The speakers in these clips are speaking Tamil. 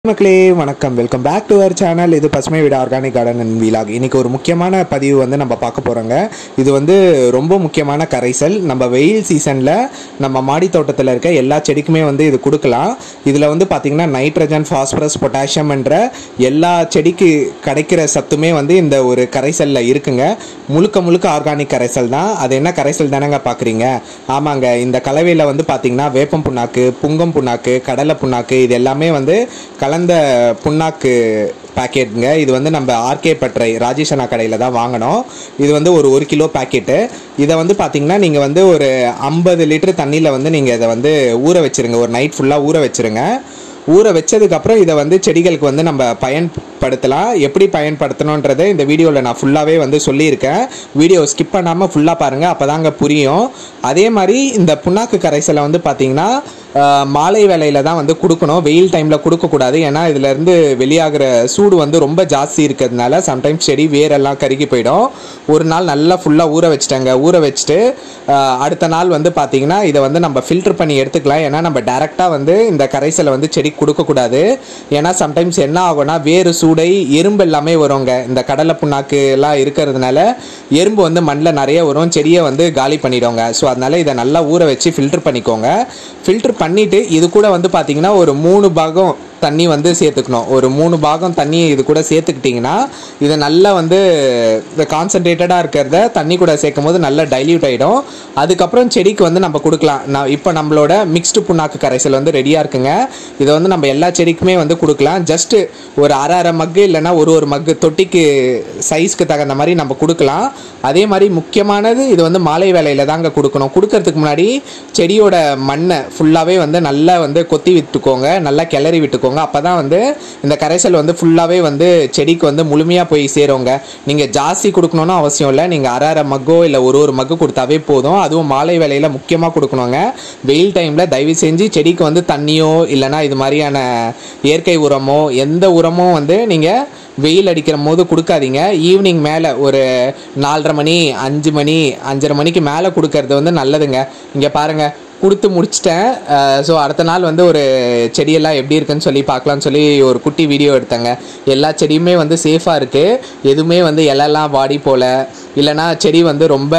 மக்களே வணக்கம் welcome back to our channel இது பசுமை வீடு ஆர்கானிக் கார்டன் அண்ட் வீலாக் இன்னைக்கு ஒரு முக்கியமான பதிவு வந்து நம்ம பார்க்க போகிறோங்க இது வந்து ரொம்ப முக்கியமான கரைசல் நம்ம வெயில் சீசனில் நம்ம மாடி தோட்டத்தில் இருக்க எல்லா செடிக்குமே வந்து இது கொடுக்கலாம் இதில் வந்து பார்த்திங்கன்னா நைட்ரஜன் ஃபாஸ்பரஸ் பொட்டாசியம் என்ற எல்லா செடிக்கு கிடைக்கிற சத்துமே வந்து இந்த ஒரு கரைசலில் இருக்குங்க முழுக்க முழுக்க ஆர்கானிக் கரைசல் தான் அது என்ன கரைசல் தானேங்க பார்க்குறீங்க ஆமாங்க இந்த கலவையில் வந்து பார்த்திங்கன்னா வேப்பம் புண்ணாக்கு புங்கம் புண்ணாக்கு கடலை புண்ணாக்கு இது எல்லாமே வந்து கலந்த புண்ணாக்கு பேக்கெட்டுங்க இது வந்து நம்ம ஆர்கே பற்றை ராஜேஷ் அண்ணா கடையில் தான் வாங்கினோம் இது வந்து ஒரு ஒரு கிலோ பேக்கெட்டு இதை வந்து பார்த்தீங்கன்னா நீங்கள் வந்து ஒரு ஐம்பது லிட்டர் தண்ணியில் வந்து நீங்கள் இதை வந்து ஊற வச்சிருங்க ஒரு நைட் ஃபுல்லாக ஊற வச்சிருங்க ஊற வச்சதுக்கப்புறம் இதை வந்து செடிகளுக்கு வந்து நம்ம பயன்படுத்தலாம் எப்படி பயன்படுத்தணுன்றதை இந்த வீடியோவில் நான் ஃபுல்லாகவே வந்து சொல்லியிருக்கேன் வீடியோ ஸ்கிப் பண்ணாமல் ஃபுல்லாக பாருங்கள் அப்போ தாங்க புரியும் அதே மாதிரி இந்த புண்ணாக்கு கரைசலை வந்து பார்த்தீங்கன்னா ஆஹ், மாலை வேலையில் தான் வந்து கொடுக்கணும் வெயில் டைமில் கொடுக்கக்கூடாது ஏன்னா இதுலேருந்து வெளியாகிற சூடு வந்து ரொம்ப ஜாஸ்தி இருக்கிறதுனால சம்டைம்ஸ் செடி வேரெல்லாம் கருகி போயிடும் ஒரு நாள் நல்லா ஃபுல்லாக ஊற வச்சுட்டாங்க ஊற வச்சுட்டு ஆஹ், அடுத்த நாள் வந்து பார்த்தீங்கன்னா இதை வந்து நம்ம ஃபில்டர் பண்ணி எடுத்துக்கலாம் ஏன்னா நம்ம டேரெக்டாக வந்து இந்த கரைசலை வந்து செடி கொடுக்கக்கூடாது ஏன்னா சம்டைம்ஸ் என்ன ஆகும்னா வேறு சூடை எறும்பு எல்லாமே வருங்க இந்த கடலை புண்ணாக்கு எல்லாம் இருக்கிறதுனால எறும்பு வந்து மண்ணில் நிறைய வரும் செடியை வந்து காலி பண்ணிடுவாங்க ஸோ அதனால இதை நல்லா ஊற வச்சு ஃபில்டர் பண்ணிக்கோங்க ஃபில்டர் பண்ணிவிட்டு இது கூட வந்து பார்த்தீங்கன்னா ஒரு மூணு பாகம் தண்ணி வந்து சேர்த்துக்கணும் ஒரு மூணு பாகம் தண்ணி இது கூட சேர்த்துக்கிட்டிங்கன்னா இது நல்லா வந்து இந்த கான்சன்ட்ரேட்டடாக இருக்கிறத தண்ணி கூட சேர்க்கும் போது நல்லா டைல்யூட் ஆகிடும் அதுக்கப்புறம் செடிக்கு வந்து நம்ம கொடுக்கலாம் நான் இப்போ நம்மளோட மிக்ஸ்டு புண்ணாக்கு கரைசல் வந்து ரெடியாக இருக்குங்க இதை வந்து நம்ம எல்லா செடிக்குமே வந்து கொடுக்கலாம் ஜஸ்ட்டு ஒரு அரை அரை மக்கு இல்லைன்னா ஒரு ஒரு மக்கு தொட்டிக்கு சைஸ்க்கு தகுந்த மாதிரி நம்ம கொடுக்கலாம் அதே மாதிரி முக்கியமானது இது வந்து மாலை வேலையில் தாங்க கொடுக்கணும் கொடுக்கறதுக்கு முன்னாடி செடியோட மண்ணை ஃபுல்லாகவே வந்து நல்லா வந்து கொத்தி விட்டுக்கோங்க நல்லா கிளறி விட்டுக்கோங்க அப்போ தான் வந்து இந்த கரைசல் வந்து ஃபுல்லாகவே வந்து செடிக்கு வந்து முழுமையாக போய் சேருங்க நீங்கள் ஜாஸ்தி கொடுக்கணும்னு அவசியம் இல்லை நீங்கள் அரை அரை மக்கோ இல்லை ஒரு ஒரு மக்கு கொடுத்தாவே போதும் அதுவும் மாலை வேலையில் முக்கியமாக கொடுக்கணுங்க வெயில் டைமில் தயவு செஞ்சு செடிக்கு வந்து தண்ணியோ இல்லைன்னா இது மாதிரியான இயற்கை உரமோ எந்த உரமும் வந்து நீங்கள் வெயில் அடிக்கிற போது கொடுக்காதீங்க ஈவினிங் மேலே ஒரு நாலரை மணி அஞ்சு மணி அஞ்சரை மணிக்கு மேலே கொடுக்கறது வந்து நல்லதுங்க இங்கே பாருங்கள் கொடுத்து முடிச்சிட்டேன் ஸோ அடுத்த நாள் வந்து ஒரு செடியெல்லாம் எப்படி இருக்குன்னு சொல்லி பார்க்கலான்னு சொல்லி ஒரு குட்டி வீடியோ எடுத்தேங்க எல்லா செடியுமே வந்து சேஃபாக இருக்குது எதுவுமே வந்து இலைலாம் வாடி போல இல்லைன்னா செடி வந்து ரொம்ப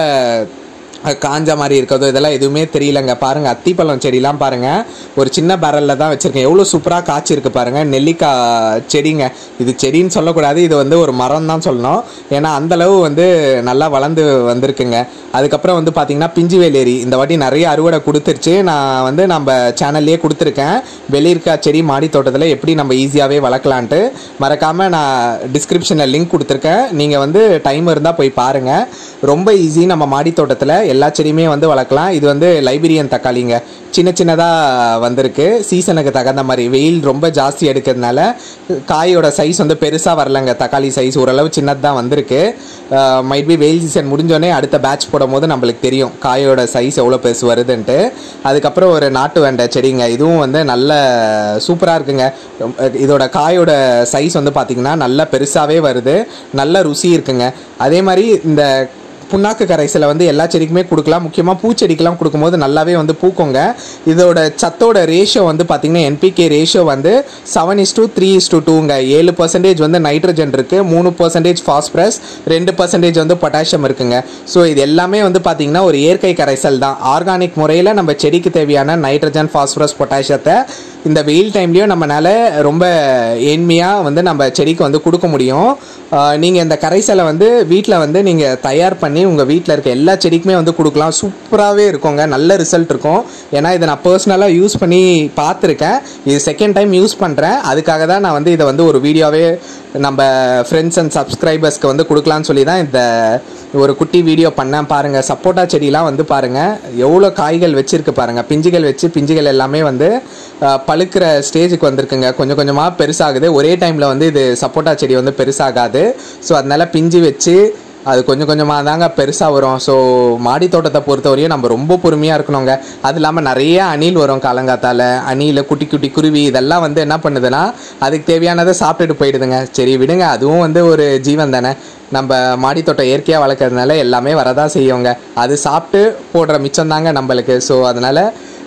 அஹ் காஞ்ச மாதிரி இருக்கிறதோ இதெல்லாம் எதுவுமே தெரியலங்க பாருங்க அத்திப்பழம் செடிலாம் பாருங்க ஒரு சின்ன பேரல்ல தான் வச்சிருக்கேன் எவ்வளோ சூப்பராக காய்ச்சிருக்கு பாருங்க நெல்லிக்காய் செடிங்க இது செடின்னு சொல்லக்கூடாது இது வந்து ஒரு மரம் தான் சொல்லணும் ஏன்னா அந்த அளவு வந்து நல்லா வளர்ந்து வந்திருக்குங்க அதுக்கப்புறம் வந்து பார்த்தீங்கன்னா பிஞ்சு வேலேரி இந்த வாட்டி நிறைய அறுவடை கொடுத்துருச்சு நான் வந்து நம்ம சேனல்லையே கொடுத்துருக்கேன் வெளியிருக்கா செடி மாடி தோட்டத்தில் எப்படி நம்ம ஈஸியாகவே வளர்க்கலான்ட்டு மறக்காமல் நான் டிஸ்கிரிப்ஷனில் லிங்க் கொடுத்துருக்கேன் நீங்கள் வந்து டைம் இருந்தால் போய் பாருங்கள் ரொம்ப ஈஸி நம்ம மாடி தோட்டத்தில் எல்லா செடியுமே வந்து வளர்க்கலாம் இது வந்து லைபீரியன் தக்காளிங்க சின்ன சின்னதாக வந்திருக்கு சீசனுக்கு தகுந்த மாதிரி வெயில் ரொம்ப ஜாஸ்தி எடுக்கிறதுனால காயோட சைஸ் வந்து பெருசாக வரலங்க தக்காளி சைஸ் ஓரளவு சின்னது தான் வந்திருக்கு மைட் பி வெயில் சீசன் முடிஞ்சோடனே அடுத்த பேட்ச் போடும் போது நம்மளுக்கு தெரியும் காயோட சைஸ் எவ்வளோ பெருசு வருதுன்ட்டு அதுக்கப்புறம் ஒரு நாட்டு வெண்டை செடிங்க இதுவும் வந்து நல்ல சூப்பராக இருக்குங்க ரொம்ப- இதோட காயோட சைஸ் வந்து பார்த்திங்கன்னா நல்லா பெருசாகவே வருது நல்ல ருசி இருக்குங்க அதே மாதிரி இந்த புண்ணாக்கு கரைசலை வந்து எல்லா செடிக்குமே கொடுக்கலாம் முக்கியமாக பூச்செடிக்கெல்லாம் கொடுக்கும்போது நல்லாவே வந்து பூக்குங்க இதோட சத்தோட ரேஷியோ வந்து பார்த்திங்கன்னா என்பிகே ரேஷியோ வந்து seven is to three is to டூங்க ஏழு பர்சன்டேஜ் வந்து நைட்ரஜன் இருக்குது மூணு பர்சன்டேஜ் ஃபாஸ்பரஸ் ரெண்டு பர்சன்டேஜ் வந்து பொட்டாசியம் இருக்குங்க ஸோ இது எல்லாமே வந்து பார்த்திங்கன்னா ஒரு இயற்கை கரைசல் தான் ஆர்கானிக் முறையில் நம்ம செடிக்கு தேவையான நைட்ரஜன் ஃபாஸ்பரஸ் பொட்டாசியத்தை இந்த வெயில் டைம்லேயும் நம்மளால ரொம்ப ஏழ்மையாக வந்து நம்ம செடிக்கு வந்து கொடுக்க முடியும் நீங்கள் இந்த கரைசலை வந்து வீட்டில் வந்து நீங்கள் தயார் பண்ணி உங்கள் வீட்டில் இருக்க எல்லா செடிக்குமே வந்து கொடுக்கலாம் சூப்பராகவே இருக்குங்க நல்ல ரிசல்ட் இருக்கும் ஏன்னா இதை நான் பர்சனலாக யூஸ் பண்ணி பார்த்துருக்கேன் இது செகண்ட் டைம் யூஸ் பண்ணுறேன் அதுக்காக தான் நான் வந்து இதை வந்து ஒரு வீடியோவே நம்ம ஃப்ரெண்ட்ஸ் அண்ட் சப்ஸ்கிரைபர்ஸ்க்கு வந்து கொடுக்கலான்னு சொல்லி தான் இந்த ஒரு குட்டி வீடியோ பண்ணேன் பாருங்கள் சப்போட்டா செடிலாம் வந்து பாருங்கள் எவ்வளோ காய்கள் வச்சிருக்கு பாருங்கள் பிஞ்சுகள் வச்சு பிஞ்சுகள் எல்லாமே வந்து அஹ், பழுக்கிற ஸ்டேஜுக்கு வந்திருக்குங்க கொஞ்சம் கொஞ்சமாக பெருசாகுது ஒரே டைமில் வந்து இது சப்போட்டா செடி வந்து பெருசாகாது ஸோ அதனால பிஞ்சு வச்சு அது கொஞ்சம் கொஞ்சமாக தாங்க பெருசாக வரும் ஸோ மாடி தோட்டத்தை பொறுத்தவரையும் நம்ம ரொம்ப பொறுமையாக இருக்கணுங்க அது இல்லாமல் நிறைய அணில் வரும் காலங்காத்தால அணில் குட்டி குட்டி குருவி இதெல்லாம் வந்து என்ன பண்ணுதுன்னா அதுக்கு தேவையானதை சாப்பிட்டுட்டு போயிடுதுங்க சரி விடுங்க அதுவும் வந்து ஒரு ஜீவன் தானே நம்ம மாடி தோட்டம் இயற்கையாக வளர்க்கறதுனால எல்லாமே வரதான் செய்யுங்க அது சாப்பிட்டு போடுற மிச்சம் தாங்க நம்மளுக்கு ஸோ அதனால்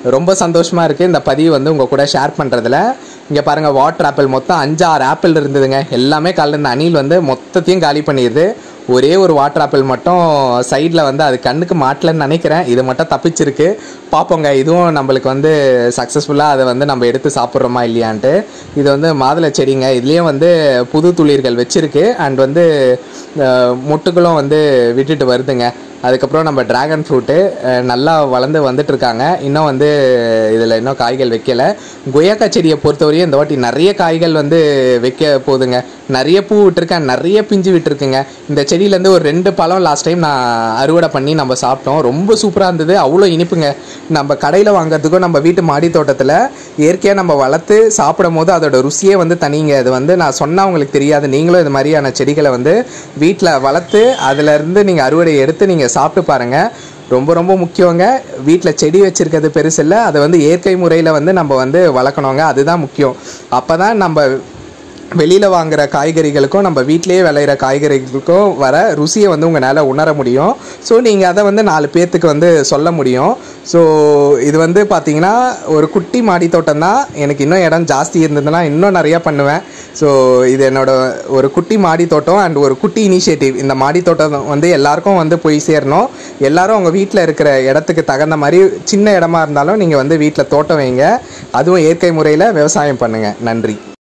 ரொம்ப சந்தோஷமாக இருக்குது இந்த பதிவு வந்து உங்கள் கூட ஷேர் பண்ணுறதுல இங்கே பாருங்கள் வாட்டர் ஆப்பிள் மொத்தம் அஞ்சு ஆறு ஆப்பிள் இருந்ததுங்க எல்லாமே காலைல இந்த அணில் வந்து மொத்தத்தையும் காலி பண்ணிடுது ஒரே ஒரு வாட்டர் ஆப்பிள் மட்டும் சைடில் வந்து அது கண்ணுக்கு மாட்டலன்னு நினைக்கிறேன் இது மட்டும் தப்பிச்சிருக்கு பார்ப்போங்க இதுவும் நம்மளுக்கு வந்து சக்ஸஸ்ஃபுல்லாக அதை வந்து நம்ம எடுத்து சாப்பிட்றோமா இல்லையான்ட்டு இது வந்து மாதுளை செடிங்க இதுலேயும் வந்து புது துளிர்கள் வச்சிருக்கு அண்ட் வந்து அஹ், மொட்டுகளும் வந்து விட்டுட்டு வருதுங்க அதுக்கப்புறம் நம்ம டிராகன் ஃப்ரூட்டு நல்லா வளர்ந்து வந்துட்டு இருக்காங்க இன்னும் வந்து இதில் இன்னும் காய்கள் வைக்கல கொய்யாக்கா செடியை பொறுத்தவரையும் இந்த வாட்டி நிறைய காய்கள் வந்து வைக்க போகுதுங்க நிறைய பூ விட்டுருக்கேன் நிறைய பிஞ்சு விட்டுருக்குங்க இந்த செடியிலேருந்து ஒரு ரெண்டு பழம் லாஸ்ட் டைம் நான் அறுவடை பண்ணி நம்ம சாப்பிட்டோம் ரொம்ப சூப்பராக இருந்தது அவ்வளோ இனிப்புங்க நம்ம கடையில் வாங்குறதுக்கும் நம்ம வீட்டு மாடி தோட்டத்தில் இயற்கையாக நம்ம வளர்த்து சாப்பிடும் போது அதோட ருசியே வந்து தனிங்க அது வந்து நான் சொன்னால் உங்களுக்கு தெரியாது நீங்களும் இது மாதிரியான செடிகளை வந்து வீட்டில் வளர்த்து அதுலேருந்து நீங்கள் அறுவடை எடுத்து நீங்கள் சாப்பிட்டு பாருங்கள் ரொம்ப ரொம்ப முக்கியங்க வீட்டில் செடி வச்சுருக்கிறது பெருசு இல்லை அதை வந்து இயற்கை முறையில் வந்து நம்ம வந்து வளர்க்கணுங்க அதுதான் முக்கியம் அப்போ தான் நம்ம வெளியில் வாங்குற காய்கறிகளுக்கும் நம்ம வீட்டிலேயே விளையிற காய்கறிகளுக்கும் வர ருசியை வந்து உங்களால் உணர முடியும் ஸோ நீங்கள் அதை வந்து நாலு பேர்த்துக்கு வந்து சொல்ல முடியும் ஸோ இது வந்து பார்த்தீங்கன்னா ஒரு குட்டி மாடி தோட்டம் தான் எனக்கு இன்னும் இடம் ஜாஸ்தி இருந்ததுன்னா இன்னும் நிறையா பண்ணுவேன் ஸோ இது என்னோட ஒரு குட்டி மாடி தோட்டம் அண்ட் ஒரு குட்டி இனிஷியேட்டிவ் இந்த மாடி தோட்டம் வந்து எல்லாருக்கும் வந்து போய் சேரணும் எல்லாரும் அவங்க வீட்டில் இருக்கிற இடத்துக்கு தகுந்த மாதிரி சின்ன இடமா இருந்தாலும் நீங்கள் வந்து வீட்டில் தோட்டம் வைங்க அதுவும் இயற்கை முறையில் விவசாயம் பண்ணுங்கள் நன்றி